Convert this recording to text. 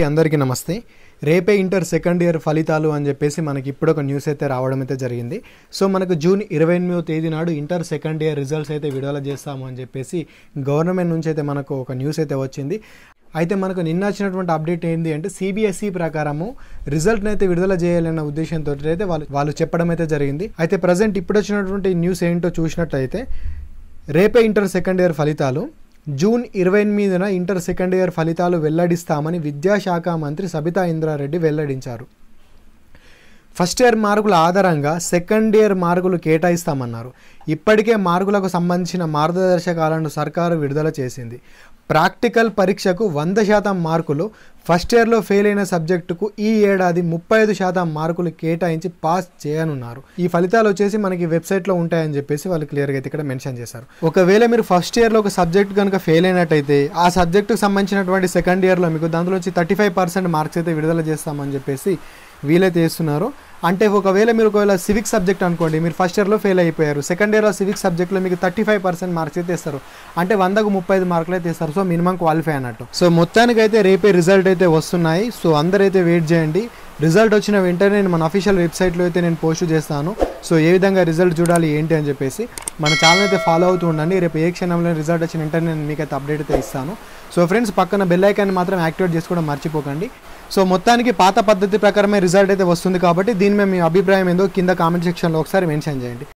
అందరికీ నమస్తే రేపే ఇంటర్ సెకండ్ ఇయర్ ఫలితాలు అని చెప్పేసి మనకి ఇప్పుడు ఒక న్యూస్ అయితే రావడం అయితే జరిగింది సో మనకు జూన్ ఇరవై ఎనిమిదో తేదీ నాడు ఇంటర్ సెకండ్ ఇయర్ రిజల్ట్స్ అయితే విడుదల చేస్తాము అని చెప్పేసి గవర్నమెంట్ నుంచి అయితే మనకు ఒక న్యూస్ అయితే వచ్చింది అయితే మనకు నిన్న వచ్చినటువంటి అప్డేట్ ఏంటి అంటే సిబిఎస్ఈ ప్రకారము రిజల్ట్ని అయితే విడుదల చేయాలన్న ఉద్దేశంతో అయితే వాళ్ళు వాళ్ళు చెప్పడం అయితే జరిగింది అయితే ప్రజెంట్ ఇప్పుడు వచ్చినటువంటి న్యూస్ ఏంటో చూసినట్టయితే రేపే ఇంటర్ సెకండ్ ఇయర్ ఫలితాలు జూన్ ఇరవై ఎనిమిదిన ఇంటర్ సెకండ్ ఇయర్ ఫలితాలు వెల్లడిస్తామని విద్యాశాఖ మంత్రి సబితా ఇంద్రారెడ్డి వెల్లడించారు ఫస్ట్ ఇయర్ మార్కుల ఆధారంగా సెకండ్ ఇయర్ మార్కులు కేటాయిస్తామన్నారు ఇప్పటికే మార్కులకు సంబంధించిన మార్గదర్శకాలను సర్కారు విడుదల చేసింది ప్రాక్టికల్ పరీక్షకు వంద శాతం మార్కులు ఫస్ట్ ఇయర్లో ఫెయిల్ అయిన సబ్జెక్టుకు ఈ ఏడాది ముప్పై ఐదు శాతం మార్కులు కేటాయించి పాస్ చేయనున్నారు ఈ ఫలితాలు వచ్చేసి మనకి వెబ్సైట్లో ఉంటాయని చెప్పేసి వాళ్ళు క్లియర్గా అయితే ఇక్కడ మెన్షన్ చేశారు ఒకవేళ మీరు ఫస్ట్ ఇయర్లో ఒక సబ్జెక్ట్ కనుక ఫెయిల్ అయినట్టయితే ఆ సబ్జెక్టుకు సంబంధించినటువంటి సెకండ్ ఇయర్లో మీకు దాంట్లో వచ్చి థర్టీ ఫైవ్ పర్సెంట్ మార్క్స్ అయితే విడుదల చేస్తామని చెప్పేసి వీలైతే చేస్తున్నారు అంటే ఒకవేళ మీరు ఒకవేళ సివిక్ సబ్జెక్ట్ అనుకోండి మీరు ఫస్ట్ ఇయర్లో ఫెయిల్ అయిపోయారు సెకండ్ ఇయర్లో సివిక్ సబ్జెక్ట్లో మీకు థర్టీ ఫైవ్ పర్సెంట్ మార్క్స్ అయితే ఇస్తారు అంటే వందకు ముప్పై ఐదు మార్కులు అయితే ఇస్తారు సో మినిమం క్వాలిఫై అన్నట్టు సో మొత్తానికి అయితే రేపే రిజల్ట్ అయితే వస్తున్నాయి సో అందరైతే వెయిట్ చేయండి రిజల్ట్ వచ్చిన వెంటనే నేను మన అఫీషియల్ వెబ్సైట్లో అయితే నేను పోస్ట్ చేస్తాను సో ఏ విధంగా రిజల్ట్ చూడాలి ఏంటి అని చెప్పేసి మన ఛానల్ అయితే ఫాలో అవుతూ ఉండండి రేపు ఏ క్షణంలో రిజల్ట్ వచ్చిన వెంటనే నేను మీకైతే అప్డేట్ అయితే ఇస్తాను సో ఫ్రెండ్స్ పక్కన బెల్ ఐకాన్ని మాత్రం యాక్టివేట్ చేసుకోవడం మర్చిపోకండి సో మొత్తానికి పాత పద్ధతి ప్రకారమే రిజల్ట్ అయితే వస్తుంది కాబట్టి దీని మీద మీ అభిప్రాయం ఏందో కింద కామెంట్ సెక్షన్లో ఒకసారి మెన్షన్ చేయండి